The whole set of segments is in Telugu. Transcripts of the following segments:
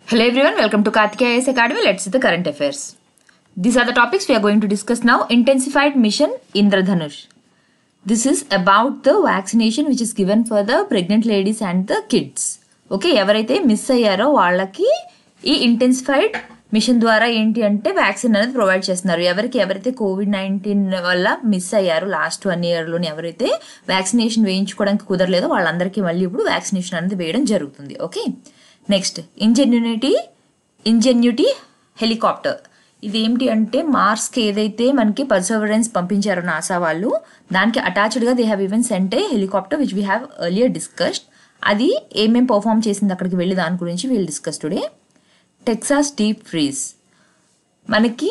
Hello everyone, welcome to Karthikeya IAS Academy. Let's see the current affairs. These are the topics we are going to discuss now. Intensified mission Indradhanush. This is about the vaccination which is given for the pregnant ladies and the kids. Okay ఎవరైతే మిస్ అయ్యారో వాళ్ళకి ఈ ఇంటెన్సిఫైడ్ మిషన్ ద్వారా ఏంటి అంటే వ్యాక్సిన్ అనేది ప్రొవైడ్ చేస్తున్నారు ఎవరికి ఎవరైతే కోవిడ్ నైన్టీన్ వల్ల మిస్ అయ్యారో లాస్ట్ వన్ ఇయర్లోని ఎవరైతే వ్యాక్సినేషన్ వేయించుకోవడానికి కుదరలేదో వాళ్ళందరికీ మళ్ళీ ఇప్పుడు వ్యాక్సినేషన్ అనేది వేయడం జరుగుతుంది okay next ingenuity ingenuity helicopter ఇది ఏంటి అంటే మార్స్కి ఏదైతే మనకి పర్సర్వరెన్స్ పంపించారో నాసా వాళ్ళు దానికి అటాచ్డ్గా they have even sent a helicopter which we have earlier discussed అది ఏమేం పర్ఫామ్ చేసింది అక్కడికి వెళ్ళి దాని గురించి వీళ్ళు discuss today Texas deep freeze మనకి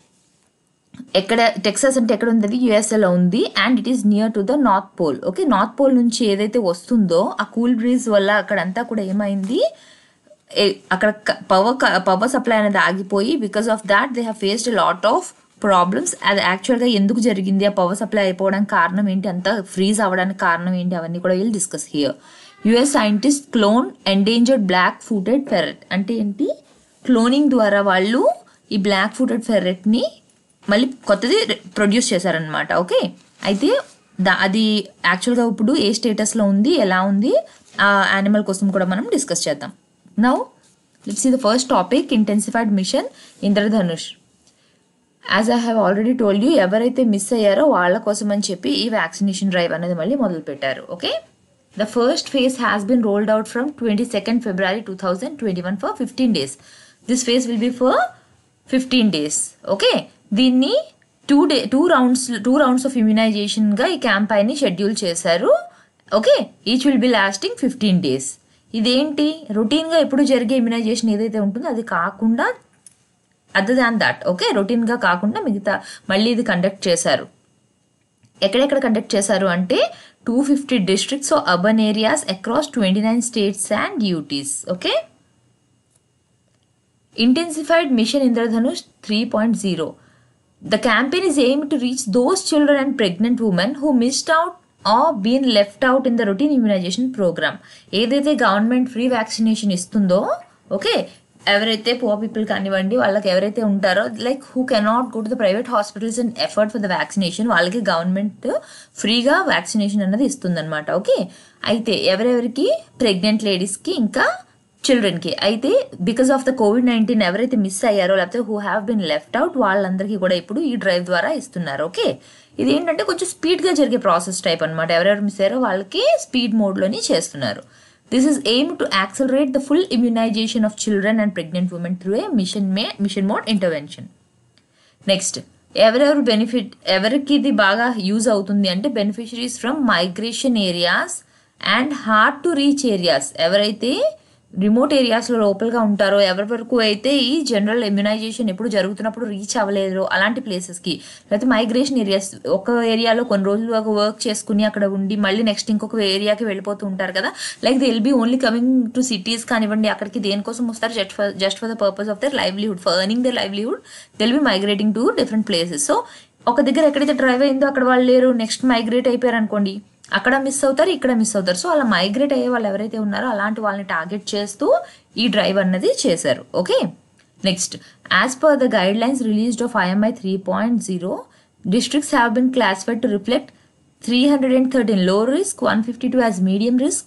ఎక్కడ టెక్సాస్ అంటే ఎక్కడ ఉంది అది యుఎస్ఏలో ఉంది and it is near to the north Pole okay North Pole నుంచి ఏదైతే వస్తుందో ఆ కూల్ బ్రీజ్ వల్ల అక్కడంతా కూడా ఏమైంది ఏ- అక్కడ పవర్ పవర్ సప్లై అనేది ఆగిపోయి because of that they have faced lot of problems అది యాక్చువల్గా ఎందుకు జరిగింది ఆ పవర్ సప్లై అయిపోవడానికి కారణం ఏంటి అంత ఫ్రీజ్ అవ్వడానికి కారణం ఏంటి అవన్నీ కూడా వీళ్ళు discuss here US scientist clone endangered black footed ferret అంటే ఏంటి క్లోనింగ్ ద్వారా వాళ్ళు ఈ బ్లాక్ ఫుటెడ్ ఫెర్రెట్ని మళ్ళీ కొత్తది ప్రొడ్యూస్ చేశారనమాట ఓకే అయితే దా అది యాక్చువల్గా ఇప్పుడు ఏ స్టేటస్లో ఉంది ఎలా ఉంది ఆ యానిమల్ కోసం కూడా మనం డిస్కస్ చేద్దాం now let's see the first topic intensified mission Indradhanush as I have already told you ఎవరైతే మిస్ అయ్యారో వాళ్ళ కోసం అని చెప్పి ఈ వ్యాక్సినేషన్ డ్రైవ్ అనేది మళ్ళీ మొదలు పెట్టారు okay the first phase has been rolled out from twenty second February two thousand twenty one for fifteen days this phase will be for fifteen days okay దీన్ని today two rounds two rounds of ఇమ్యునైజేషన్గా ఈ క్యాంపైన్ని షెడ్యూల్ చేశారు okay each will be lasting fifteen days ఇదేంటి రొటీన్గా ఎప్పుడు జరిగే ఇమ్యునైజేషన్ ఏదైతే ఉంటుందో అది కాకుండా అదర్ దాన్ దాట్ ఓకే రొటీన్గా కాకుండా మిగతా మళ్ళీ ఇది కండక్ట్ చేశారు ఎక్కడెక్కడ కండక్ట్ చేశారు అంటే two fifty districts urban areas across twenty nine states and UTs okay Intensified Mission Indradhanush 3.0. The campaign is aimed to reach those children and pregnant women who missed out or been left out in the routine immunization program. ఏదైతే గవర్నమెంట్ ఫ్రీ వ్యాక్సినేషన్ ఇస్తుందో ఓకే ఎవరైతే పువర్ పీపుల్ కానివ్వండి వాళ్ళకి ఎవరైతే ఉంటారో like who cannot go to the private hospitals and afford for the vaccination వాళ్ళకి గవర్నమెంట్ ఫ్రీగా వ్యాక్సినేషన్ అనేది ఇస్తుందన్నమాట ఓకే అయితే ఎవరెవరికి ప్రెగ్నెంట్ లేడీస్కి ఇంకా చిల్డ్రన్కి అయితే because of the covid nineteen ఎవరైతే మిస్ అయ్యారో లేకపోతే who have been left out వాళ్ళందరికీ కూడా ఇప్పుడు ఈ డ్రైవ్ ద్వారా ఇస్తున్నారు ఓకే ఇది ఏంటంటే కొంచెం స్పీడ్గా జరిగే ప్రాసెస్ టైప్ అనమాట ఎవరెవరు మిస్ అయ్యారో వాళ్ళకి స్పీడ్ మోడ్లోని చేస్తున్నారు this is aim to accelerate the full immunization of children and pregnant women through a mission may mission mode intervention next ఎవరెవరు బెనిఫిట్ ఎవరికి ఇది బాగా యూజ్ అవుతుంది అంటే beneficiaries from migration areas and hard to reach areas ఎవరైతే రిమోట్ ఏరియాస్లో లోపలగా ఉంటారో ఎవరి వరకు అయితే ఈ జనరల్ ఇమ్యునైజేషన్ ఎప్పుడు జరుగుతున్నప్పుడు రీచ్ అవ్వలేదో అలాంటి ప్లేసెస్కి లేకపోతే మైగ్రేషన్ ఏరియాస్ ఒక ఏరియాలో కొన్ని రోజులు ఒక వర్క్ చేసుకుని అక్కడ ఉండి మళ్ళీ నెక్స్ట్ ఇంకొక ఏరియాకి వెళ్ళిపోతూ ఉంటారు కదా like they will be only coming to cities కానివ్వండి అక్కడికి దేనికోసం వస్తారు just for just for the purpose of their livelihood for earning their livelihood they'll be migrating to different places so ఒక దగ్గర ఎక్కడైతే డ్రైవ్ అయిందో అక్కడ వాళ్ళు లేరు నెక్స్ట్ మైగ్రేట్ అయిపోయారు అనుకోండి అక్కడ మిస్ అవుతారు ఇక్కడ మిస్ అవుతారు సో అలా మైగ్రేట్ అయ్యే వాళ్ళు ఎవరైతే ఉన్నారో అలాంటి వాళ్ళని టార్గెట్ చేస్తూ ఈ డ్రైవ్ అన్నది చేశారు okay next as per the guidelines released of IMI three point zero districts have been classified to reflect three hundred and thirteen low risk one fifty two as medium risk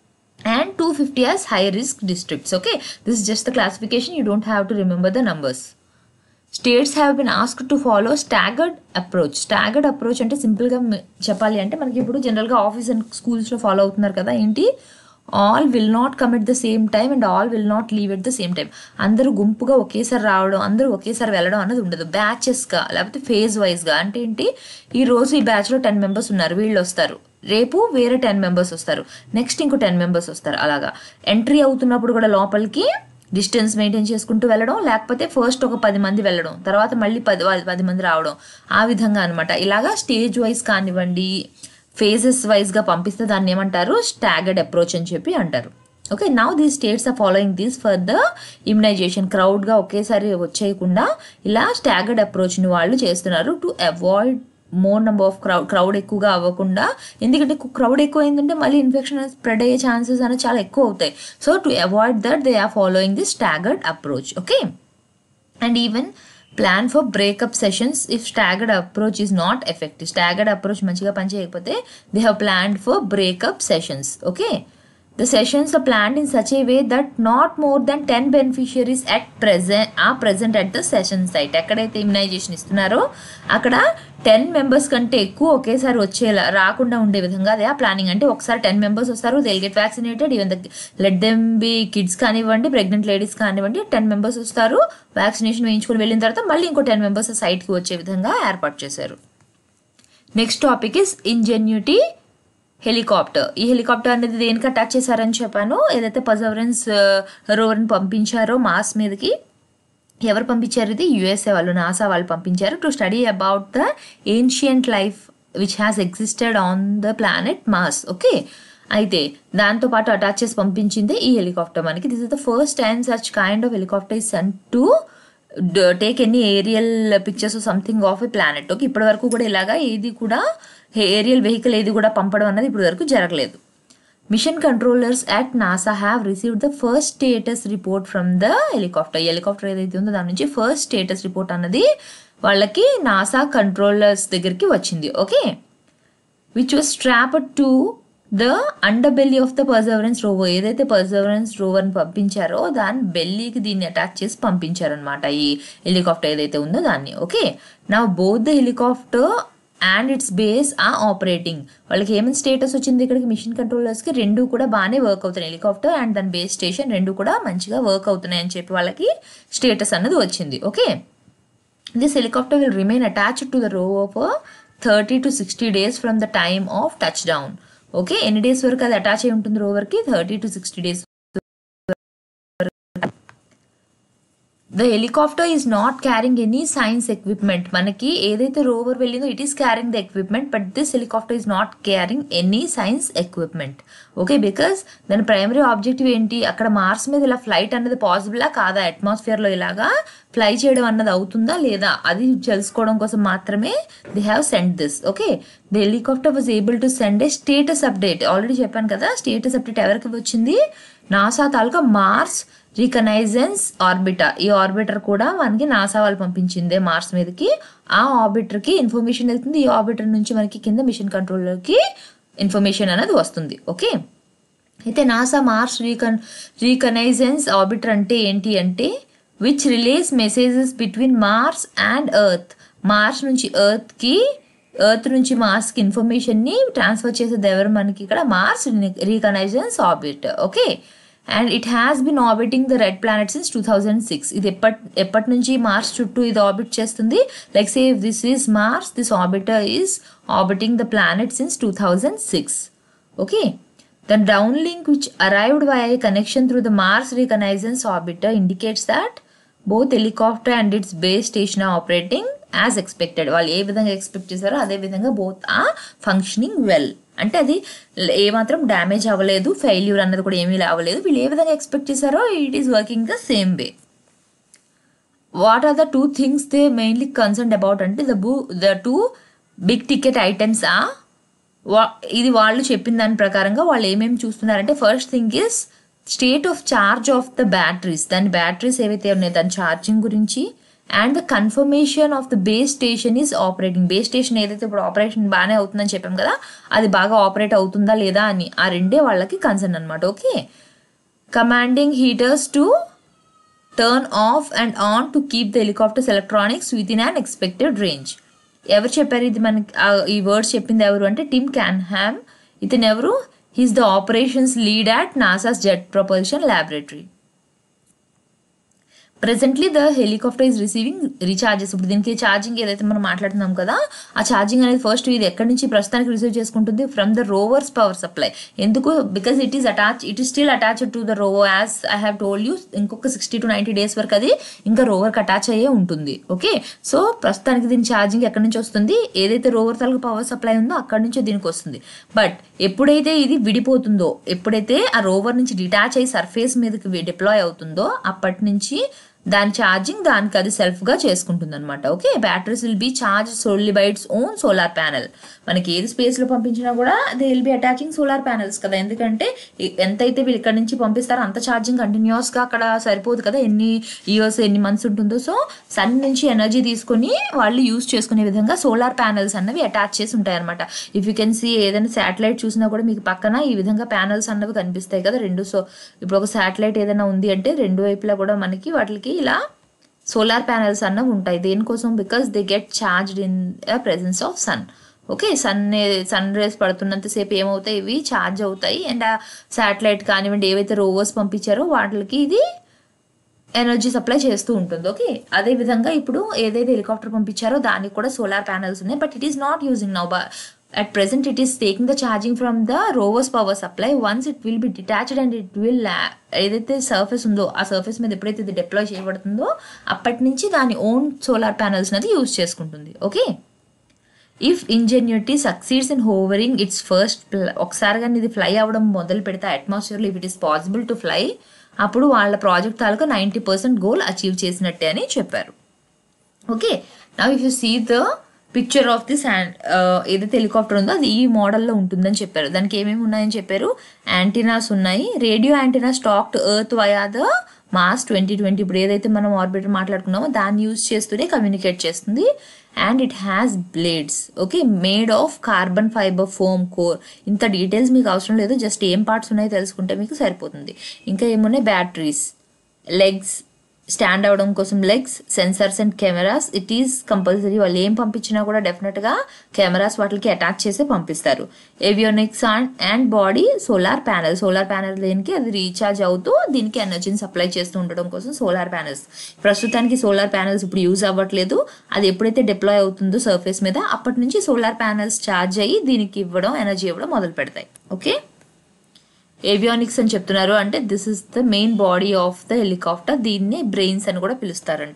and 250 as high risk districts okay this is just the classification you don't have to remember the numbers states have been asked to follow staggered approach staggered approach అంటే సింపుల్గా చెప్పాలి అంటే మనకి ఇప్పుడు జనరల్గా ఆఫీస్ అండ్ స్కూల్స్లో ఫాలో అవుతున్నారు కదా ఏంటి all will not come at the same time and all will not leave at the same time అందరూ గుంపుగా ఒకేసారి రావడం అందరూ ఒకేసారి వెళ్ళడం అనేది ఉండదు బ్యాచెస్గా లేకపోతే ఫేజ్ వైజ్గా అంటే ఏంటి ఈ రోజు ఈ బ్యాచ్లో టెన్ మెంబర్స్ ఉన్నారు వీళ్ళు వస్తారు రేపు వేరే టెన్ మెంబర్స్ వస్తారు నెక్స్ట్ ఇంకో టెన్ మెంబర్స్ వస్తారు అలాగా ఎంట్రీ అవుతున్నప్పుడు కూడా లోపలికి డిస్టెన్స్ మెయింటైన్ చేసుకుంటూ వెళ్ళడం లేకపోతే ఫస్ట్ ఒక పది మంది వెళ్ళడం తర్వాత మళ్ళీ పది పది మంది రావడం ఆ విధంగా అనమాట ఇలాగా స్టేజ్ వైజ్ కానివ్వండి ఫేజెస్ వైజ్గా పంపిస్తే దాన్ని ఏమంటారు స్టాగర్డ్ అప్రోచ్ అని చెప్పి అంటారు okay now the states are following these for the immunization క్రౌడ్గా ఒకేసారి వచ్చేయకుండా ఇలా స్టాగర్డ్ అప్రోచ్ని వాళ్ళు చేస్తున్నారు to avoid more number of crowd crowd ఎక్కువగా అవ్వకుండా ఎందుకంటే క్రౌడ్ ఎక్కువ అయిందంటే మళ్ళీ ఇన్ఫెక్షన్ స్ప్రెడ్ అయ్యే ఛాన్సెస్ అనేది చాలా ఎక్కువ అవుతాయి so to avoid that they are following the staggered approach okay and even plan for breakup sessions if staggered approach is not effective staggered approach మంచిగా పనిచేయకపోతే they have planned for breakup sessions okay the sessions are planned in such a way that not more than 10 beneficiaries at present are present at the session site ఎక్కడైతే ఇమ్యునైజేషన్ ఇస్తున్నారో అక్కడ టెన్ మెంబర్స్ కంటే ఎక్కువ ఒకేసారి వచ్చేలా రాకుండా ఉండే విధంగా అదే ఆ ప్లానింగ్ అంటే ఒకసారి టెన్ మెంబర్స్ వస్తారు they get vaccinated even the let them be kids కానివ్వండి ప్రెగ్నెంట్ లేడీస్ కానివ్వండి టెన్ మెంబర్స్ వస్తారు వ్యాక్సినేషన్ వేయించుకొని వెళ్ళిన తర్వాత మళ్ళీ ఇంకో టెన్ మెంబర్స్ సైట్కి వచ్చే విధంగా ఏర్పాటు చేశారు next topic is ingenuity helicopter ఈ హెలికాప్టర్ అనేది దేనికి అటాచ్ చేశారని చెప్పాను ఏదైతే పజవరెన్స్ రోవర్ని పంపించారో మాస్ మీదకి ఎవరు పంపించారు ఇది యుఎస్ఏ వాళ్ళు నాసా వాళ్ళు పంపించారు to study about the ancient life which has existed on the planet Mars okay అయితే దాంతో పాటు అటాచ్ చేసి పంపించింది ఈ హెలికాప్టర్ మనకి this is the first time such kind of helicopter is sent to take any aerial pictures something of a planet okay ఇప్పటి వరకు కూడా ఇలాగా ఏది కూడా ఏరియల్ వెహికల్ ఏది కూడా పంపడం అన్నది ఇప్పటి వరకు జరగలేదు mission controllers at NASA have received the first status report from the helicopter helicopter ఏదైతే ఉందో దాని నుంచి ఫస్ట్ స్టేటస్ రిపోర్ట్ అన్నది వాళ్ళకి నాసా కంట్రోలర్స్ దగ్గరికి వచ్చింది okay which was strapped to the underbelly of the Perseverance rover ఏదైతే పర్జవరెన్స్ రోవర్ని పంపించారో దాని బెల్లీకి దీన్ని అటాచ్ చేసి పంపించారనమాట ఈ హెలికాప్టర్ ఏదైతే ఉందో దాన్ని ఓకే నా both the helicopter and its base uh operating వాళ్ళకి ఏమైనా స్టేటస్ వచ్చింది ఇక్కడికి మిషన్ కంట్రోలర్స్కి రెండు కూడా బాగానే వర్క్ అవుతున్నాయి హెలికాప్టర్ అండ్ దాని బేస్ స్టేషన్ రెండు కూడా మంచిగా వర్క్ అవుతున్నాయి అని చెప్పి వాళ్ళకి స్టేటస్ అన్నది వచ్చింది okay this helicopter will remain attached to the rover for thirty to sixty days from the time of touchdown okay ఎన్ని డేస్ వరకు అది అటాచ్ అయి ఉంటుంది రోవర్కి thirty to sixty days the helicopter is not carrying any science equipment మనకి ఏదైతే రోవర్ వెళ్ళిందో it is carrying the equipment but this helicopter is not carrying any science equipment okay because దాని ప్రైమరీ ఆబ్జెక్టివ్ ఏంటి అక్కడ మార్స్ మీద ఇలా ఫ్లైట్ అన్నది పాసిబులా కాదా అట్మాస్ఫియర్లో ఇలాగా ఫ్లై చేయడం అన్నది అవుతుందా లేదా అది తెలుసుకోవడం కోసం మాత్రమే they have send this okay the helicopter was able to send a status update already చెప్పాను కదా స్టేటస్ అప్డేట్ ఎవరికి వచ్చింది నాసా తాలూకా మార్స్ రికనైజెన్స్ ఆర్బిటర్ ఈ ఆర్బిటర్ కూడా మనకి నాసా వాళ్ళు పంపించిందే మార్స్ మీదకి ఆ ఆర్బిటర్కి ఇన్ఫర్మేషన్ వెళ్తుంది ఈ ఆర్బిటర్ నుంచి మనకి కింద మిషన్ కంట్రోలర్కి ఇన్ఫర్మేషన్ అనేది వస్తుంది ఓకే అయితే NASA Mars recon reconnaissance orbiter అంటే ఏంటి అంటే which relays messages between Mars and Earth Mars నుంచి ఎర్త్కి ఎర్త్ నుంచి మార్స్కి ఇన్ఫర్మేషన్ని ట్రాన్స్ఫర్ చేసేది ఎవరు మనకి ఇక్కడ Mars reconnaissance orbit okay and it has been orbiting the red planet since two thousand six ఇది ఎప్పటి ఎప్పటి నుంచి మార్స్ చుట్టూ ఇది ఆర్బిట్ చేస్తుంది like say this is Mars this orbiter is orbiting the planet since two thousand six okay the downlink which arrived via a connection through the Mars Reconnaissance Orbiter indicates that both helicopter and its base station are operating as expected వాళ్ళు ఏ విధంగా ఎక్స్పెక్ట్ చేశారో అదే విధంగా బోత్ ఆ ఫంక్షనింగ్ వెల్ అంటే అది ఏమాత్రం డ్యామేజ్ అవ్వలేదు ఫెయిల్యూర్ అన్నది కూడా ఏమీ అవ్వలేదు వీళ్ళు ఏ విధంగా ఎక్స్పెక్ట్ చేశారో it is working the same way what are the two things they mainly concern about అంటే ద బూ the two big ticket items uh వా ఇది వాళ్ళు చెప్పిన దాని ప్రకారంగా వాళ్ళు ఏమేమి చూస్తున్నారంటే first thing is state of charge of the batteries దాని బ్యాటరీస్ ఏవైతే ఉన్నాయో దాని ఛార్జింగ్ గురించి and the confirmation of the base station is operating base station ఏదైతే ఇప్పుడు ఆపరేషన్ బాగానే అవుతుందని చెప్పాం కదా అది బాగా ఆపరేట్ అవుతుందా లేదా అని ఆ రెండే వాళ్ళకి కన్సర్న్ అనమాట okay commanding heaters to turn off and on to keep the helicopter's electronics within an expected range ఎవరు చెప్పారు ఇది మనకి ఆ- ఈ వర్డ్స్ చెప్పింది ఎవరు అంటే టిమ్ క్యాన్ హ్యామ్ ఇతను ఎవరు he's the operations lead at NASA's Jet Propulsion Laboratory presently the helicopter is receiving recharges ఇప్పుడు దీనికి ఛార్జింగ్ ఏదైతే మనం మాట్లాడుతున్నాం కదా ఆ ఛార్జింగ్ అనేది ఫస్ట్ ఇది ఎక్కడి నుంచి ప్రస్తుతానికి రిసీవ్ చేసుకుంటుంది from the rover's power supply ఎందుకు because it is attach it is still attached to the rover as I have told you ఇంకొక సిక్స్టీ టు నైంటీ డేస్ వరకు అది ఇంకా రోవర్కి అటాచ్ అయ్యే ఉంటుంది ఓకే సో ప్రస్తుతానికి దీని ఛార్జింగ్ ఎక్కడి నుంచి వస్తుంది ఏదైతే రోవర్ తాలూకు పవర్ సప్లై ఉందో అక్కడి నుంచే దీనికి వస్తుంది బట్ ఎప్పుడైతే ఇది విడిపోతుందో ఎప్పుడైతే ఆ రోవర్ నుంచి డిటాచ్ అయ్యి సర్ఫేస్ మీదకి డిప్లాయ్ అవుతుందో అప్పటి నుంచి దాని ఛార్జింగ్ దానికి అది సెల్ఫ్గా చేసుకుంటుంది అనమాట okay batteries will be charge solely by its own solar panel మనకి ఏది స్పేస్లో పంపించినా కూడా they will be attaching solar panels కదా ఎందుకంటే ఎ- ఎంతైతే వీళ్ళు ఇక్కడ నుంచి పంపిస్తారో అంత ఛార్జింగ్ కంటిన్యూస్గా అక్కడ సరిపోదు కదా ఎన్ని ఇయర్స్ ఎన్ని మంత్స్ ఉంటుందో సో సన్ నుంచి ఎనర్జీ తీసుకొని వాళ్ళు యూస్ చేసుకునే విధంగా సోలార్ ప్యానెల్స్ అన్నవి అటాచ్ చేసి ఉంటాయి అనమాట ఇఫ్ యూ కెన్ సీ ఏదైనా శాటిలైట్ చూసినా కూడా మీకు పక్కన ఈ విధంగా ప్యానెల్స్ అన్నవి కనిపిస్తాయి కదా రెండు సో ఇప్పుడు ఒక శాటిలైట్ ఏదైనా ఉంది అంటే రెండు వైపులా కూడా మనకి వాటికి ఇలా సోలార్ ప్యానెల్స్ అన్నవి ఉంటాయి దేనికోసం because they get charged in the presence of sun okay sun sun rays పడుతున్నంతసేపు ఏమవుతాయి ఇవి ఛార్జ్ అవుతాయి అండ్ ఆ శాటిలైట్ కానివ్వండి ఏవైతే రోవర్స్ పంపించారో వాటికి ఇది ఎనర్జీ సప్లై చేస్తూ ఉంటుంది ఓకే అదే విధంగా ఇప్పుడు ఏదైతే హెలికాప్టర్ పంపించారో దానికి కూడా సోలార్ ప్యానల్స్ ఉన్నాయి but it is not using now at present it is taking the charging from the rover's power supply once it will be detached and it will ఏదైతే సర్ఫేస్ ఉందో ఆ సర్ఫేస్ మీద ఎప్పుడైతే ఇది డిప్లాయ్ చేయబడుతుందో అప్పటి నుంచి దాని ఓన్ సోలార్ ప్యానల్స్ అనేది యూజ్ చేసుకుంటుంది okay if ingenuity succeeds in hovering its first ఒకసారి కానీ ఇది ఫ్లై అవ్వడం మొదలు పెడితే అట్మాస్ఫియర్లో if it is possible to fly అప్పుడు వాళ్ళ ప్రాజెక్ట్ తాలూకా నైంటీ పర్సెంట్ గోల్ అచీవ్ చేసినట్టే అని చెప్పారు ఓకే నా if you see the picture of this and ఏదైతే హెలికాప్టర్ ఉందో అది ఈ మోడల్లో ఉంటుందని చెప్పారు దానికి ఏమేమి ఉన్నాయని చెప్పారు యాంటీనాస్ ఉన్నాయి radio antenna stacked Earth via the Mars twenty twenty ఇప్పుడు ఏదైతే మనం ఆర్బిటర్ మాట్లాడుకున్నామో దాన్ని యూజ్ చేస్తూనే కమ్యూనికేట్ చేస్తుంది and it has blades okay made of carbon fibre foam core ఇంత డీటెయిల్స్ మీకు అవసరం లేదు జస్ట్ ఏం పార్ట్స్ ఉన్నాయో తెలుసుకుంటే మీకు సరిపోతుంది ఇంకా ఏమున్నాయి బ్యాటరీస్ లెగ్స్ స్టాండ్ అవడం కోసం legs sensors and cameras it is compulsory వాళ్ళు ఏం పంపించినా కూడా డెఫినెట్గా కెమెరాస్ వాటికి అటాచ్ చేసి పంపిస్తారు avionics and body solar panel solar panel దేనికి అది రీఛార్జ్ అవుతూ దీనికి ఎనర్జీని సప్లై చేస్తూ ఉండడం కోసం సోలార్ ప్యానెల్స్ ప్రస్తుతానికి సోలార్ ప్యానెల్స్ ఇప్పుడు యూజ్ అవ్వట్లేదు అది ఎప్పుడైతే డిప్లాయ్ అవుతుందో సర్ఫేస్ మీద అప్పటి నుంచి సోలార్ ప్యానెల్స్ ఛార్జ్ అయ్యి దీనికి ఇవ్వడం ఎనర్జీ ఇవ్వడం మొదలు పెడతాయి ఓకే ఏవియానిక్స్ అని చెప్తున్నారు అంటే this is the main body of the helicopter దీన్ని బ్రెయిన్స్ అని కూడా పిలుస్తారంట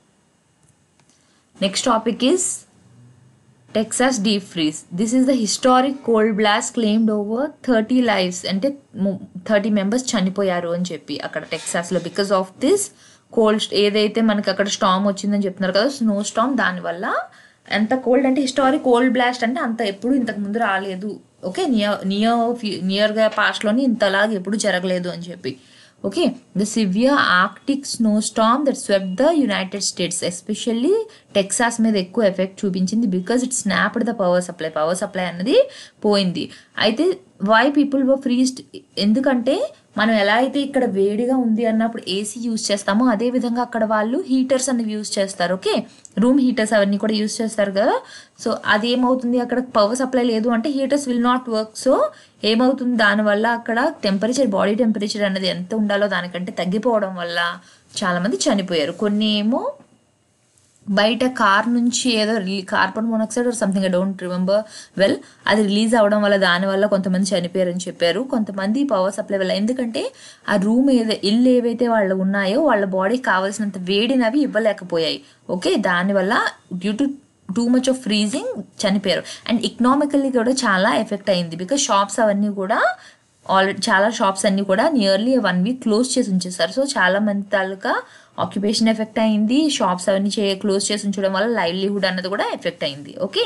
next topic is Texas deep freeze this is the historic cold blast claimed over thirty lives అంటే థర్టీ మెంబర్స్ చనిపోయారు అని చెప్పి అక్కడ టెక్సాస్లో బికాస్ ఆఫ్ దిస్ కోల్డ్ ఏదైతే మనకి అక్కడ స్టామ్ వచ్చిందని చెప్తున్నారు కదా స్నో స్టామ్ దానివల్ల ఎంత కోల్డ్ అంటే హిస్టారిక్ కోల్డ్ బ్లాస్ట్ అంటే అంత ఎప్పుడు ఇంతకు ముందు రాలేదు ఓకే నియర్ నియర్ నియర్గా పాస్ట్లోని ఇంతలాగా ఎప్పుడు జరగలేదు అని చెప్పి okay the severe Arctic snowstorm that swept the United States especially Texas మీద ఎక్కువ ఎఫెక్ట్ చూపించింది because it snapped the power supply power supply అన్నది పోయింది అయితే వై పీపుల్ వర్ ఫ్రీజ్డ్ ఎందుకంటే మనం ఎలా అయితే ఇక్కడ వేడిగా ఉంది అన్నప్పుడు ఏసీ యూజ్ చేస్తామో అదే విధంగా అక్కడ వాళ్ళు హీటర్స్ అనేవి యూజ్ చేస్తారు ఓకే రూమ్ హీటర్స్ అవన్నీ కూడా యూజ్ చేస్తారు కదా సో అది ఏమవుతుంది అక్కడ పవర్ సప్లై లేదు అంటే heaters will not work so ఏమవుతుంది దానివల్ల అక్కడ టెంపరేచర్ బాడీ టెంపరేచర్ అనేది ఎంత ఉండాలో దానికంటే తగ్గిపోవడం వల్ల చాలామంది చనిపోయారు కొన్ని ఏమో బయట కార్ నుంచి ఏదో carbon monoxide or something I don't remember well అది రిలీజ్ అవ్వడం వల్ల దానివల్ల కొంతమంది చనిపోయారని చెప్పారు కొంతమంది పవర్ సప్లై వల్ల ఎందుకంటే ఆ రూమ్ ఏదో ఇల్లు ఏవైతే వాళ్ళు ఉన్నాయో వాళ్ళ బాడీకి కావాల్సినంత వేడిని అవి ఇవ్వలేకపోయాయి ఓకే దానివల్ల due to too much of freezing చనిపోయారు అండ్ ఎకనామికల్లీ కూడా చాలా ఎఫెక్ట్ అయింది బికాస్ షాప్స్ అవన్నీ కూడా ఆల్రెడీ చాలా షాప్స్ అన్నీ కూడా నియర్లీ వన్ వీక్ క్లోజ్ చేసి ఉంచేస్తారు సో చాలా మంది తాలూకా ఆక్యుపేషన్ ఎఫెక్ట్ అయింది షాప్స్ అవన్నీ చే క్లోజ్ చేసి ఉంచడం వల్ల లైవ్లీహుడ్ అన్నది కూడా ఎఫెక్ట్ అయింది okay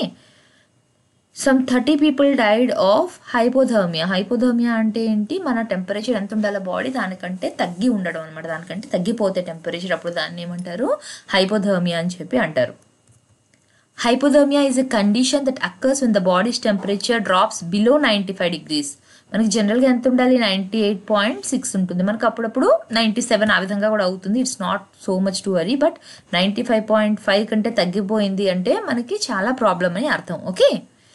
some thirty people died of hypothermia hypothermia అంటే ఏంటి మన టెంపరేచర్ ఎంత ఉండాలి బాడీ దానికంటే తగ్గి ఉండడం అనమాట దానికంటే తగ్గిపోతే టెంపరేచర్ అప్పుడు దాన్ని ఏమంటారు హైపోథర్మియా అని చెప్పి అంటారు hypothermia is a condition that occurs when the body's temperature drops below ninety five degrees మనకి జనరల్గా ఎంత ఉండాలి నైంటీ ఎయిట్ పాయింట్ సిక్స్ ఉంటుంది మనకు అప్పుడప్పుడు నైంటీ సెవెన్ ఆ విధంగా కూడా అవుతుంది it's not so much to worry but ninety five point five కంటే తగ్గిపోయింది అంటే మనకి చాలా ప్రాబ్లం అని అర్థం okay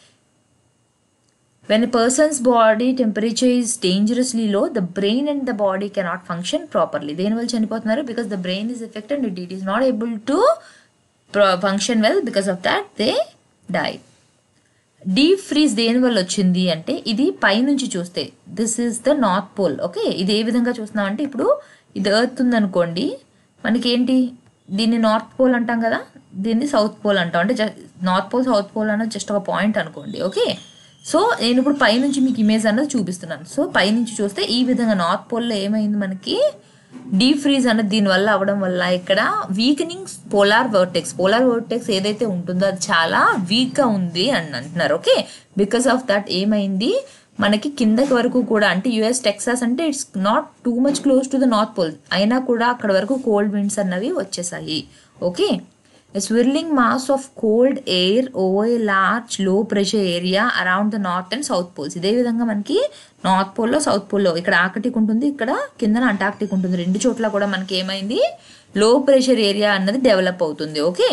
when a person's body temperature is dangerously low the brain and the body cannot function properly దేనివల్ల చనిపోతున్నారు because the brain is effect and it is not able to function well because of that they die deep freeze దేని వల్ల వచ్చింది అంటే ఇది పైనుంచి చూస్తే this is the north Pole okay ఇది ఏ విధంగా చూస్తున్నాం అంటే ఇప్పుడు ఇది ఎర్త్ ఉందనుకోండి మనకి ఏంటి దీన్ని నార్త్ పోల్ అంటాం కదా దీన్ని సౌత్ పోల్ అంటాం అంటే నార్త్ పోల్ సౌత్ పోల్ అన్నది జస్ట్ ఒక పాయింట్ అనుకోండి ఓకే సో నేను ఇప్పుడు పైనుంచి మీకు ఇమేజ్ అన్నది చూపిస్తున్నాను సో పైనుంచి చూస్తే ఈ విధంగా నార్త్ పోల్లో ఏమైంది మనకి డీప్ ఫ్రీజ్ అన్నది దీనివల్ల అవడం వల్ల ఇక్కడ weakening polar vortex polar vortex ఏదైతే ఉంటుందో అది చాలా వీక్గా ఉంది అని అంటున్నారు ఓకే బికాస్ ఆఫ్ దట్ ఏమైంది మనకి కిందకి వరకు కూడా అంటే యుఎస్ టెక్సాస్ అంటే it's not too much close to the north pole అయినా కూడా అక్కడ వరకు కోల్డ్ విండ్స్ అన్నవి వచ్చేసాయి okay swirling mass of cold air over a large low pressure area around the north and south poles ఇదే విధంగా మనకి నార్త్ పోల్లో సౌత్ పోల్లో ఇక్కడ ఆర్కిటిక్ ఉంటుంది ఇక్కడ కింద అంటార్క్టిక్ ఉంటుంది రెండు చోట్ల కూడా మనకి ఏమైంది లో ప్రెషర్ ఏరియా అన్నది డెవలప్ అవుతుంది okay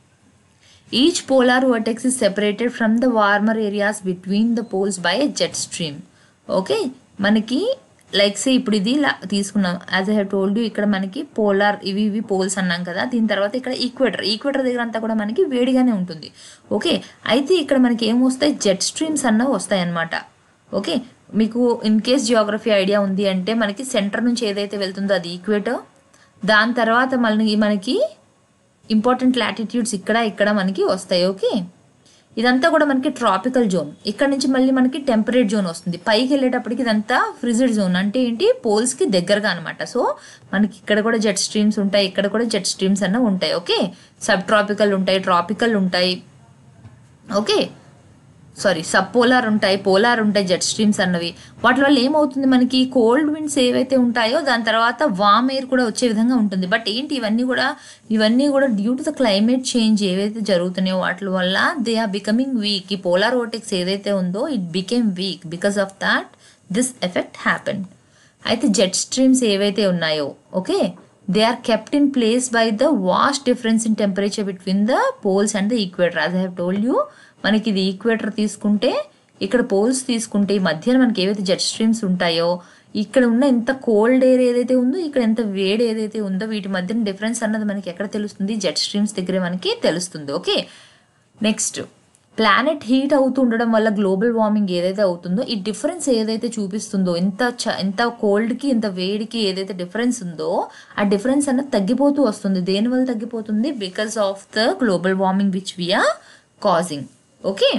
each polar vortex is separated from the warmer areas between the poles by a jet stream okay మనకి లైక్ సే ఇప్పుడు ఇది ఇలా తీసుకున్నాం as I have told you ఇక్కడ మనకి పోలార్ ఇవి ఇవి పోల్స్ అన్నాం కదా దీని తర్వాత ఇక్కడ ఈక్వేటర్ ఈక్వేటర్ దగ్గర అంతా కూడా మనకి వేడిగానే ఉంటుంది ఓకే అయితే ఇక్కడ మనకి ఏం వస్తాయి జెట్ స్ట్రీమ్స్ అన్నవి వస్తాయి అన్నమాట ఓకే మీకు ఇన్ కేస్ జియోగ్రఫీ ఐడియా ఉంది అంటే మనకి సెంటర్ నుంచి ఏదైతే వెళ్తుందో అది ఈక్వేటర్ దాని తర్వాత మళ్ళీ మనకి ఇంపార్టెంట్ లాటిట్యూడ్స్ ఇక్కడ ఇక్కడ మనకి వస్తాయి ఓకే ఇదంతా కూడా మనకి ట్రాపికల్ జోన్ ఇక్కడ నుంచి మళ్ళీ మనకి టెంపరేట్ జోన్ వస్తుంది పైకి వెళ్ళేటప్పటికి ఇదంతా ఫ్రిజిడ్ జోన్ అంటే ఏంటి పోల్స్కి దగ్గరగా అనమాట సో మనకి ఇక్కడ కూడా జెట్ స్ట్రీమ్స్ ఉంటాయి ఇక్కడ కూడా జెట్ స్ట్రీమ్స్ అన్న ఉంటాయి ఓకే సబ్ ట్రాపికల్ ఉంటాయి ట్రాపికల్ ఉంటాయి ఓకే సారీ సబ్ పోలార్ ఉంటాయి పోలార్ ఉంటాయి జెట్ స్ట్రీమ్స్ అన్నవి వాటి వల్ల ఏమవుతుంది మనకి కోల్డ్ విండ్స్ ఏవైతే ఉంటాయో దాని తర్వాత వామ్ ఎయిర్ కూడా వచ్చే విధంగా ఉంటుంది బట్ ఏంటి ఇవన్నీ కూడా ఇవన్నీ కూడా due to the climate change ఏవైతే జరుగుతున్నాయో వాటి వల్ల దే ఆర్ బికమింగ్ వీక్ ఈ పోలార్ ఓటెక్స్ ఏదైతే ఉందో it became weak because of that this effect happen అయితే జెట్ స్ట్రీమ్స్ ఏవైతే ఉన్నాయో okay they are kept in place by the vast difference in temperature between the poles and the equator as I have told you మనకి ఇది ఈక్వేటర్ తీసుకుంటే ఇక్కడ పోల్స్ తీసుకుంటే ఈ మధ్యన మనకి ఏవైతే జెట్ స్ట్రీమ్స్ ఉంటాయో ఇక్కడ ఉన్న ఎంత కోల్డ్ ఎయిర్ ఏదైతే ఉందో ఇక్కడ ఎంత వేడి ఏదైతే ఉందో వీటి మధ్యన డిఫరెన్స్ అన్నది మనకి ఎక్కడ తెలుస్తుంది జెట్ స్ట్రీమ్స్ దగ్గర మనకి తెలుస్తుంది ఓకే నెక్స్ట్ ప్లానెట్ హీట్ అవుతూ ఉండడం వల్ల గ్లోబల్ వార్మింగ్ ఏదైతే అవుతుందో ఈ డిఫరెన్స్ ఏదైతే చూపిస్తుందో ఎంత చ ఎంత కోల్డ్కి ఎంత వేడికి ఏదైతే డిఫరెన్స్ ఉందో ఆ డిఫరెన్స్ అన్నది తగ్గిపోతూ వస్తుంది దేనివల్ల తగ్గిపోతుంది because of the global warming which we are causing okay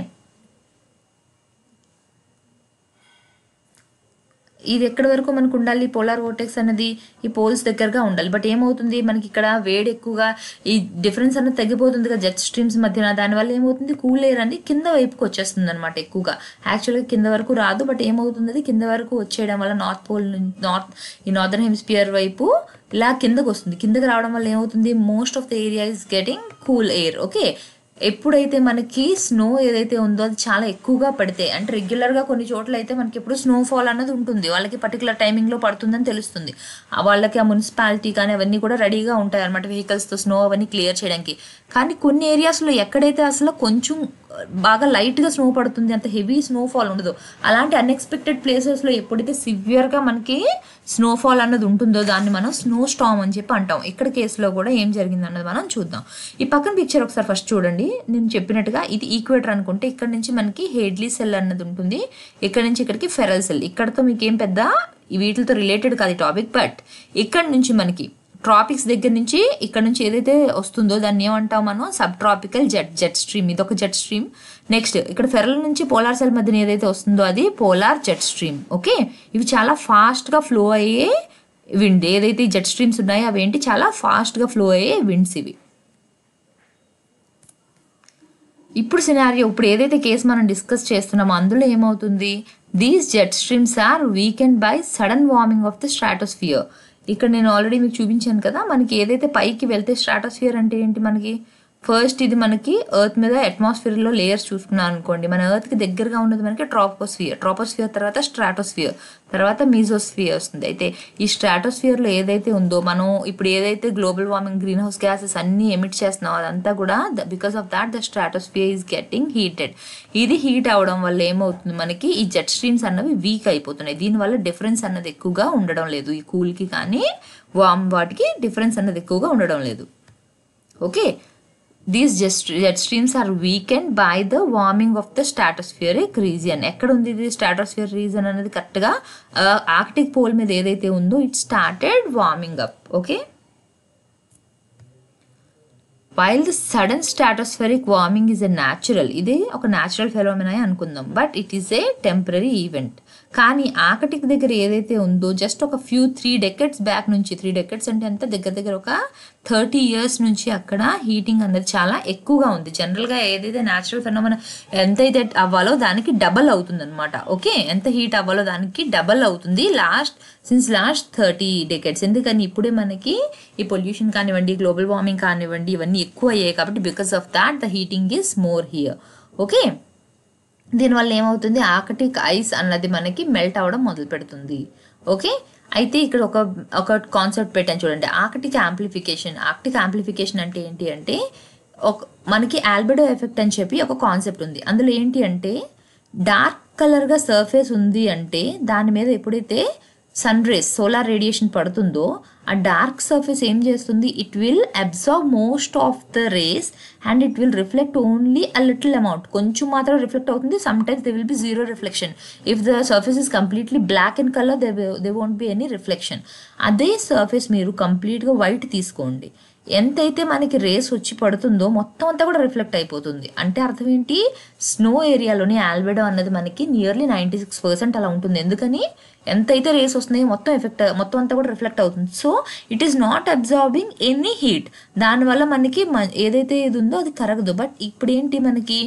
ఇది ఎక్కడి వరకు మనకు ఉండాలి పోలార్ వోటెక్స్ అనేది ఈ పోల్స్ దగ్గరగా ఉండాలి బట్ ఏమవుతుంది మనకి ఇక్కడ వేడి ఎక్కువగా ఈ డిఫరెన్స్ అనేది తగ్గిపోతుంది కదా జెట్ స్ట్రీమ్స్ మధ్యన దానివల్ల ఏమవుతుంది కూల్ ఎయిర్ అనేది కింద వైపుకి వచ్చేస్తుంది అనమాట ఎక్కువగా యాక్చువల్గా కింద వరకు రాదు బట్ ఏమవుతుంది అది కింద వరకు వచ్చేయడం వల్ల నార్త్ పోల్ నార్త్ ఈ నార్దర్న్ హెమిస్పియర్ వైపు ఇలా కిందకు వస్తుంది కిందకి రావడం వల్ల ఏమవుతుంది most of the area is getting cool air okay ఎప్పుడైతే మనకి స్నో ఏదైతే ఉందో అది చాలా ఎక్కువగా పడితే అంటే రెగ్యులర్గా కొన్ని చోట్ల అయితే మనకి ఎప్పుడు స్నోఫాల్ అన్నది ఉంటుంది వాళ్ళకి పర్టికులర్ టైమింగ్లో పడుతుందని తెలుస్తుంది ఆ వాళ్ళకి ఆ మున్సిపాలిటీ కానీ అవన్నీ కూడా రెడీగా ఉంటాయి అనమాట వెహికల్స్తో స్నో అవన్నీ క్లియర్ చేయడానికి కానీ కొన్ని ఏరియాస్లో ఎక్కడైతే అసలు కొంచెం బాగా లైట్గా స్నో పడుతుంది అంత హెవీ స్నోఫాల్ ఉండదు అలాంటి అన్ఎక్స్పెక్టెడ్ ప్లేసెస్లో ఎప్పుడైతే సివియర్గా మనకి స్నోఫాల్ అన్నది ఉంటుందో దాన్ని మనం స్నో స్టామ్ అని చెప్పి అంటాం ఇక్కడ కేసులో కూడా ఏం జరిగింది అన్నది మనం చూద్దాం ఈ పక్కన పిక్చర్ ఒకసారి ఫస్ట్ చూడండి నేను చెప్పినట్టుగా ఇది ఈక్వేటర్ అనుకుంటే ఇక్కడ నుంచి మనకి హెడ్లీ సెల్ అన్నది ఉంటుంది ఇక్కడ నుంచి ఇక్కడికి ఫెరల్ సెల్ ఇక్కడతో మీకు ఏం పెద్ద వీటితో రిలేటెడ్ కాదు ఈ టాపిక్ బట్ ఇక్కడ నుంచి మనకి ట్రాపిక్స్ దగ్గర నుంచి ఇక్కడ నుంచి ఏదైతే వస్తుందో దాన్ని ఏమంటాం మనం sub tropical jet jet stream ఇది ఒక జెట్ స్ట్రీమ్ నెక్స్ట్ ఇక్కడ ఫెరల్ నుంచి పోలార్ సెల్ మధ్యన ఏదైతే వస్తుందో అది పోలార్ జెట్ స్ట్రీమ్ ఓకే ఇవి చాలా ఫాస్ట్గా ఫ్లో అయ్యే విండ్ ఏదైతే ఈ జెట్ స్ట్రీమ్స్ ఉన్నాయో అవి ఏంటి చాలా ఫాస్ట్గా ఫ్లో అయ్యే విండ్స్ ఇవి ఇప్పుడు సినారియో ఇప్పుడు ఏదైతే కేసు మనం డిస్కస్ చేస్తున్నామో అందులో ఏమవుతుంది these jet streams are weakened by sudden warming of the stratosphere ఇక్కడ నేను ఆల్రెడీ మీకు చూపించాను కదా మనకి ఏదైతే పైకి వెళ్తే స్ట్రాటోస్ఫియర్ అంటే ఏంటి మనకి ఫస్ట్ ఇది మనకి ఎర్త్ మీద అట్మాస్ఫియర్లో లేయర్స్ చూసుకున్నాం అనుకోండి మన ఎర్త్కి దగ్గరగా ఉన్నది మనకి ట్రాపోస్ఫియర్ ట్రాపోస్ఫియర్ తర్వాత స్ట్రాటోస్ఫియర్ తర్వాత మీజోస్ఫియర్ వస్తుంది అయితే ఈ స్ట్రాటోస్ఫియర్లో ఏదైతే ఉందో మనం ఇప్పుడు ఏదైతే global warming green house gases అన్ని ఎమిట్ చేస్తున్నాం అదంతా కూడా because of that the stratosphere is getting heated ఇది హీట్ అవడం వల్ల ఏమవుతుంది మనకి ఈ జెట్ స్ట్రీమ్స్ అన్నవి వీక్ అయిపోతున్నాయి దీనివల్ల డిఫరెన్స్ అన్నది ఎక్కువగా ఉండడం లేదు ఈ కూల్కి కానీ వామ్ వాటికి డిఫరెన్స్ అన్నది ఎక్కువగా ఉండడం లేదు okay these just jet streams are weakened by the warming of the stratospheric region ఎక్కడ ఉంది ఇది స్ట్రాటోస్ఫియర్ రీజన్ అనేది కరెక్ట్గా ఆర్క్టిక్ పోల్ మీద ఏదైతే ఉందో it started warming up okay while the sudden stratospheric warming is a natural ఇదే ఒక న్యాచురల్ ఫెలోమినా అనుకుందాం but it is a temporary event కానీ ఆకటిక్ దగ్గర ఏదైతే ఉందో జస్ట్ ఒక ఫ్యూ త్రీ డెకెట్స్ బ్యాక్ నుంచి త్రీ డెకెట్స్ అంటే ఎంత దగ్గర దగ్గర ఒక థర్టీ ఇయర్స్ నుంచి అక్కడ హీటింగ్ అనేది చాలా ఎక్కువగా ఉంది జనరల్గా ఏదైతే న్యాచురల్ ఫెనోమన ఎంతైతే అవ్వాలో దానికి డబల్ అవుతుంది అనమాట ఓకే ఎంత హీట్ అవ్వాలో దానికి డబల్ అవుతుంది last since last thirty decades ఎందుకని ఇప్పుడే మనకి ఈ పొల్యూషన్ కానివ్వండి గ్లోబల్ వార్మింగ్ కానివ్వండి ఇవన్నీ ఎక్కువ అయ్యాయి కాబట్టి because of that the heating is more here okay దీనివల్ల ఏమవుతుంది ఆర్కిటిక్ ఐస్ అన్నది మనకి మెల్ట్ అవ్వడం మొదలు పెడుతుంది ఓకే అయితే ఇక్కడ ఒక ఒక కాన్సెప్ట్ పెట్టాను చూడండి ఆర్కిటిక్ యాంప్లిఫికేషన్ ఆర్కిటిక్ యాంప్లిఫికేషన్ అంటే ఏంటి అంటే ఒక మనకి ఆల్బెడో ఎఫెక్ట్ అని చెప్పి ఒక కాన్సెప్ట్ ఉంది అందులో ఏంటి అంటే డార్క్ కలర్గా సర్ఫేస్ ఉంది అంటే దాని మీద ఎప్పుడైతే సన్ రేస్ సోలార్ రేడియేషన్ పడుతుందో ఆ డార్క్ సర్ఫేస్ ఏం చేస్తుంది it will observe most of the rays and it will reflect only a little amount కొంచెం మాత్రం రిఫ్లెక్ట్ అవుతుంది sometimes they will be zero reflection if the surface is completely black in colour they they won't be any reflection అదే సర్ఫేస్ మీరు కంప్లీట్గా వైట్ తీసుకోండి ఎంతైతే మనకి రేస్ వచ్చి పడుతుందో మొత్తం అంతా కూడా రిఫ్లెక్ట్ అయిపోతుంది అంటే అర్థం ఏంటి స్నో ఏరియాలోని ఆల్బెడో అన్నది మనకి నియర్లీ నైంటీ సిక్స్ పర్సెంట్ అలా ఉంటుంది ఎందుకని ఎంతైతే రేస్ వస్తున్నాయో మొత్తం ఎఫెక్ట్ మొత్తం అంతా కూడా రిఫ్లెక్ట్ అవుతుంది so it is not absorbing any heat దానివల్ల మనకి మ- ఏదైతే ఇది ఉందో అది కరగదు బట్ ఇప్పుడు ఏంటి మనకి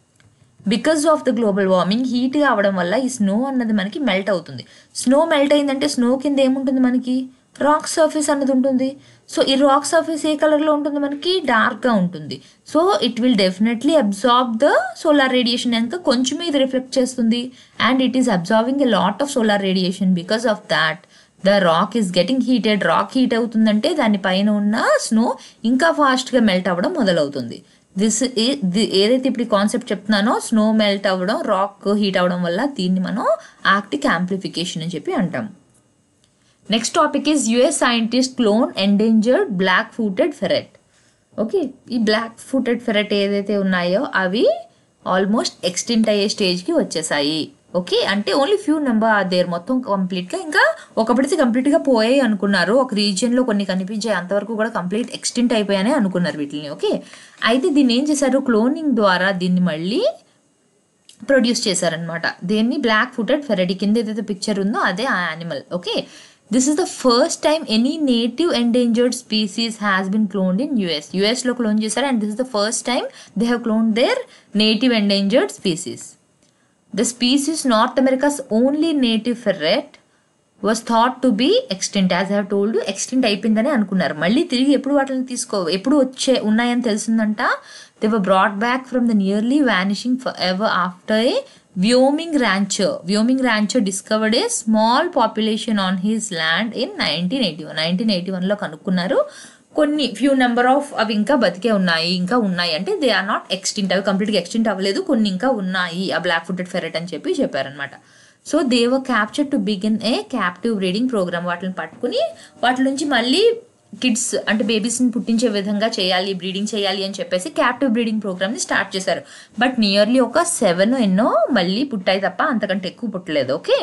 because of the global warming హీట్గా అవడం వల్ల ఈ స్నో అన్నది మనకి మెల్ట్ అవుతుంది స్నో మెల్ట్ అయిందంటే స్నో కింద ఏముంటుంది మనకి రాక్ సర్ఫేస్ అన్నది ఉంటుంది సో ఈ రాక్ సర్ఫేస్ ఏ కలర్లో ఉంటుంది మనకి డార్క్గా ఉంటుంది so it will definitely absorb the solar radiation కనుక కొంచెం ఇది రిఫ్లెక్ట్ చేస్తుంది and it is absorbing a lot of solar radiation because of that the rock is getting heated rock heat అవుతుందంటే దాని పైన ఉన్న స్నో ఇంకా ఫాస్ట్గా మెల్ట్ అవ్వడం మొదలవుతుంది దిస్ ఏదైతే ఇప్పుడు కాన్సెప్ట్ చెప్తున్నానో స్నో మెల్ట్ అవ్వడం రాక్ హీట్ అవ్వడం వల్ల దీన్ని మనం ఆర్క్టిక్ యాంప్లిఫికేషన్ అని చెప్పి అంటాం next topic is US scientist clone endangered black footed ferret okay ఈ బ్లాక్ ఫూటెడ్ ఫెరెట్ ఏదైతే ఉన్నాయో అవి ఆల్మోస్ట్ ఎక్స్టెంట్ అయ్యే స్టేజ్కి వచ్చేసాయి ఓకే అంటే only few number are there మొత్తం కంప్లీట్గా ఇంకా ఒకప్పటికి కంప్లీట్గా పోయాయి అనుకున్నారు ఒక రీజియన్లో కొన్ని కనిపించాయి అంతవరకు కూడా కంప్లీట్ ఎక్స్టెంట్ అయిపోయాయని అనుకున్నారు వీటిని ఓకే అయితే దీన్ని ఏం చేశారు క్లోనింగ్ ద్వారా దీన్ని మళ్ళీ ప్రొడ్యూస్ చేశారనమాట దీన్ని బ్లాక్ ఫుటెడ్ ఫెరడి కింద ఏదైతే పిక్చర్ ఉందో అదే ఆ animal okay this is the first time any native endangered species has been cloned in US యుఎస్లో క్లోన్ చేశారు and this is the first time they have clone their native endangered species the species North America's only native ferret was thought to be extant as have told extant అయిపోయిందని అనుకున్నారు మళ్ళీ తిరిగి ఎప్పుడు వాటిని తీసుకో ఎప్పుడు వచ్చే ఉన్నాయని తెలిసిందంట they were brought back from the nearly vanishing forever after a Wyoming rancher Wyoming rancher discovered a small population on his land in nineteen eighty one nineteen eighty వన్లో కనుక్కున్నారు కొన్ని ఫ్యూ నెంబర్ ఆఫ్ అవి ఇంకా బతికే ఉన్నాయి ఇంకా ఉన్నాయి అంటే దే ఆర్ నాట్ ఎక్స్టింట్ అవి కంప్లీట్గా ఎక్స్టింట్ అవ్వలేదు కొన్ని ఇంకా ఉన్నాయి ఆ బ్లాక్ ఫుటెడ్ ఫెరెట్ అని చెప్పి చెప్పారనమాట so they were capture to begin a captive breeding programme వాటిని పట్టుకుని వాటి నుంచి మళ్ళీ కిడ్స్ అంటే బేబీస్ని పుట్టించే విధంగా చేయాలి బ్రీడింగ్ చేయాలి అని చెప్పేసి క్యాప్టివ్ బ్రీడింగ్ ప్రోగ్రామ్ని స్టార్ట్ చేశారు బట్ నియర్లీ ఒక సెవెన్ ఎన్నో మళ్ళీ పుట్టాయి తప్ప అంతకంటే ఎక్కువ పుట్టలేదు okay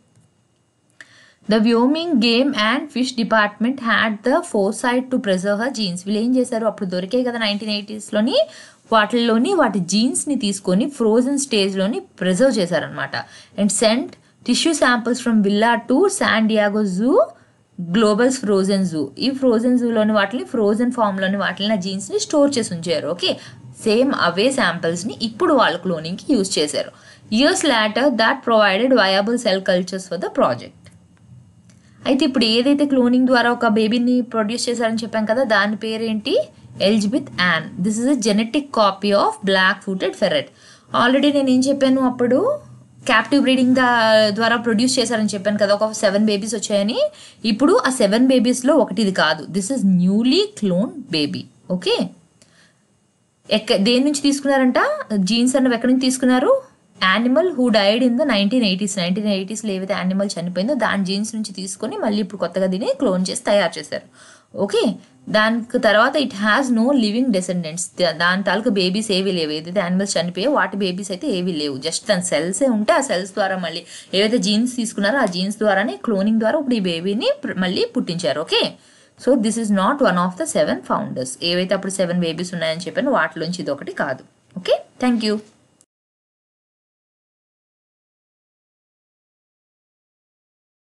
the Wyoming game and fish department had the foresight to preserve her genes వీళ్ళు ఏం చేశారు అప్పుడు దొరికాయి కదా నైన్టీన్ ఎయిటీస్లోని వాటిల్లోని వాటి జీన్స్ని తీసుకొని ఫ్రోజన్ స్టేజ్లోని ప్రిజర్వ్ చేశారనమాట and sent tissue samples from Willa to San Diego zoo global's frozen zoo ఈ ఫ్రోజన్ జూలోని వాటిని ఫ్రోజన్ ఫామ్లోని వాటిని ఆ జీన్స్ని స్టోర్ చేసి ఉంచారు ఓకే సేమ్ అవే శాంపిల్స్ని ఇప్పుడు వాళ్ళ క్లోనింగ్కి యూజ్ చేశారు years later that provided viable cell cultures for the project అయితే ఇప్పుడు ఏదైతే క్లోనింగ్ ద్వారా ఒక బేబీని ప్రొడ్యూస్ చేశారని చెప్పాం కదా దాని పేరేంటి Elizabeth Ann this is a genetic copy of black footed ferret already నేను ఏం చెప్పాను అప్పుడు క్యాప్టివ్ బ్రీడింగ్ ద్వారా ప్రొడ్యూస్ చేశారని చెప్పాను కదా ఒక సెవెన్ బేబీస్ వచ్చాయని ఇప్పుడు ఆ సెవెన్ బేబీస్లో ఒకటి ఇది కాదు this is newly clone baby okay ఎక్క దేని నుంచి తీసుకున్నారంట జీన్స్ అన్నవి ఎక్కడి నుంచి తీసుకున్నారు animal who died in the nineteen eighties nineteen ఎయిటీస్లో ఏవైతే యానిమల్ చనిపోయిందో దాని జీన్స్ నుంచి తీసుకొని మళ్ళీ ఇప్పుడు కొత్తగా దీన్ని క్లోన్ చేసి తయారు చేశారు ఓకే దానికి తర్వాత it has no living descendants దాని తాలూకు బేబీస్ ఏవి లేవు ఏదైతే యానిమల్స్ చనిపోయాయో వాటి బేబీస్ అయితే ఏవి లేవు జస్ట్ దాని సెల్సే ఉంటే ఆ సెల్స్ ద్వారా మళ్ళీ ఏవైతే జీన్స్ తీసుకున్నారో ఆ జీన్స్ ద్వారానే క్లోనింగ్ ద్వారా ఇప్పుడు ఈ బేబీని మళ్ళీ పుట్టించారు okay so this is not one of the seven founders ఏవైతే అప్పుడు సెవెన్ బేబీస్ ఉన్నాయని చెప్పాను వాటిలోంచి ఇది ఒకటి కాదు ఓకే థ్యాంక్ యూ